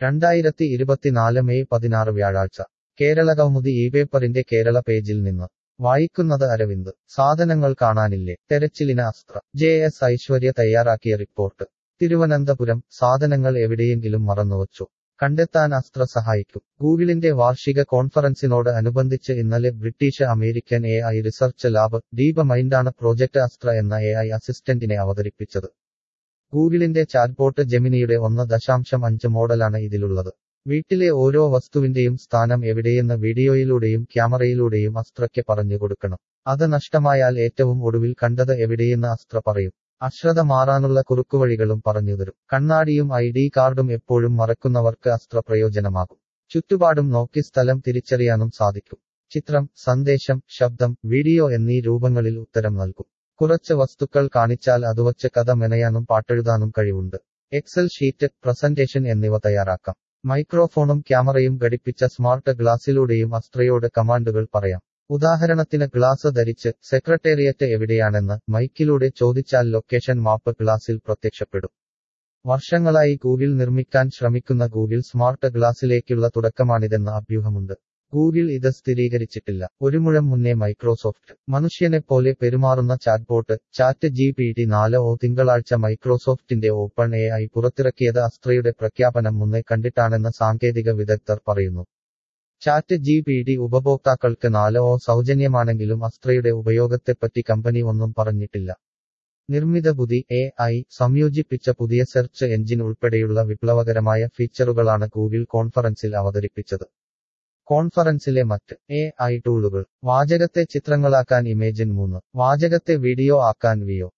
രണ്ടായിരത്തി ഇരുപത്തിനാല് മെയ് പതിനാറ് വ്യാഴാഴ്ച കേരള കൗമുദി ഈ പേപ്പറിന്റെ കേരള പേജിൽ നിന്ന് വായിക്കുന്നത് അരവിന്ദ് സാധനങ്ങൾ കാണാനില്ലേ തെരച്ചിലിന് അസ്ത്ര ജെ എസ് ഐശ്വര്യ തയ്യാറാക്കിയ റിപ്പോർട്ട് തിരുവനന്തപുരം സാധനങ്ങൾ എവിടെയെങ്കിലും മറന്നുവച്ചു കണ്ടെത്താൻ അസ്ത്ര സഹായിക്കും ഗൂഗിളിന്റെ വാർഷിക കോൺഫറൻസിനോട് അനുബന്ധിച്ച് ഇന്നലെ British American A I research lab deep മൈൻഡാണ് പ്രോജക്ട് അസ്ത്ര എന്ന എ ഐ അസിസ്റ്റന്റിനെ അവതരിപ്പിച്ചത് ഗൂഗിളിന്റെ ചാറ്റ്ബോട്ട് ജെമിനിയുടെ ഒന്ന് ദശാംശം അഞ്ച് മോഡലാണ് ഇതിലുള്ളത് വീട്ടിലെ ഓരോ വസ്തുവിന്റെയും സ്ഥാനം എവിടെയെന്ന് വീഡിയോയിലൂടെയും ക്യാമറയിലൂടെയും അസ്ത്രയ്ക്ക് പറഞ്ഞു കൊടുക്കണം അത് നഷ്ടമായാൽ ഏറ്റവും ഒടുവിൽ കണ്ടത് എവിടെയെന്ന് അസ്ത്ര പറയും അശ്രദ്ധ മാറാനുള്ള കുറുക്കുവഴികളും പറഞ്ഞുതരും കണ്ണാടിയും ഐ ഡി കാർഡും എപ്പോഴും മറക്കുന്നവർക്ക് അസ്ത്ര പ്രയോജനമാകും ചുറ്റുപാടും നോക്കി സ്ഥലം തിരിച്ചറിയാനും സാധിക്കും ചിത്രം സന്ദേശം ശബ്ദം വീഡിയോ എന്നീ രൂപങ്ങളിൽ ഉത്തരം നൽകും കുറച്ച് വസ്തുക്കൾ കാണിച്ചാൽ അതുവച്ച് കഥ മെനയാനും പാട്ടെഴുതാനും കഴിവുണ്ട് എക്സൽ ഷീറ്റ് പ്രസന്റേഷൻ എന്നിവ തയ്യാറാക്കാം മൈക്രോഫോണും ക്യാമറയും ഘടിപ്പിച്ച സ്മാർട്ട് ഗ്ലാസിലൂടെയും അസ്ത്രയോട് കമാൻഡുകൾ പറയാം ഉദാഹരണത്തിന് ഗ്ലാസ് ധരിച്ച് സെക്രട്ടേറിയറ്റ് എവിടെയാണെന്ന് മൈക്കിലൂടെ ചോദിച്ചാൽ ലൊക്കേഷൻ മാപ്പ് ഗ്ലാസിൽ പ്രത്യക്ഷപ്പെടും വർഷങ്ങളായി ഗൂഗിൾ നിർമ്മിക്കാൻ ശ്രമിക്കുന്ന ഗൂഗിൾ സ്മാർട്ട് ഗ്ലാസിലേക്കുള്ള തുടക്കമാണിതെന്ന അഭ്യൂഹമുണ്ട് ഗൂഗിൾ ഇത് സ്ഥിരീകരിച്ചിട്ടില്ല ഒരു മുഴം മുന്നേ മൈക്രോസോഫ്റ്റ് മനുഷ്യനെപ്പോലെ പെരുമാറുന്ന chatbot chat G P T നാല് ഓ തിങ്കളാഴ്ച മൈക്രോസോഫ്റ്റിന്റെ ഓപ്പൺ എ ഐ പുറത്തിറക്കിയത് അസ്ത്രയുടെ പ്രഖ്യാപനം മുന്നേ കണ്ടിട്ടാണെന്ന് സാങ്കേതിക വിദഗ്ധർ പറയുന്നു ചാറ്റ് ജി പി ടി ഉപഭോക്താക്കൾക്ക് നാല് ഓ സൗജന്യമാണെങ്കിലും അസ്ത്രയുടെ ഉപയോഗത്തെപ്പറ്റി കമ്പനി ഒന്നും പറഞ്ഞിട്ടില്ല നിർമ്മിത ബുദ്ധി എ ഐ സംയോജിപ്പിച്ച പുതിയ സെർച്ച് എഞ്ചിൻ ഉൾപ്പെടെയുള്ള വിപ്ലവകരമായ ഫീച്ചറുകളാണ് ഗൂഗിൾ കോൺഫറൻസിൽ അവതരിപ്പിച്ചത് കോൺഫറൻസിലെ മറ്റ് എ ഐ ടൂളുകൾ വാചകത്തെ ചിത്രങ്ങളാക്കാൻ ഇമേജിൻ മൂന്ന് വാചകത്തെ വീഡിയോ ആക്കാൻ വിയോ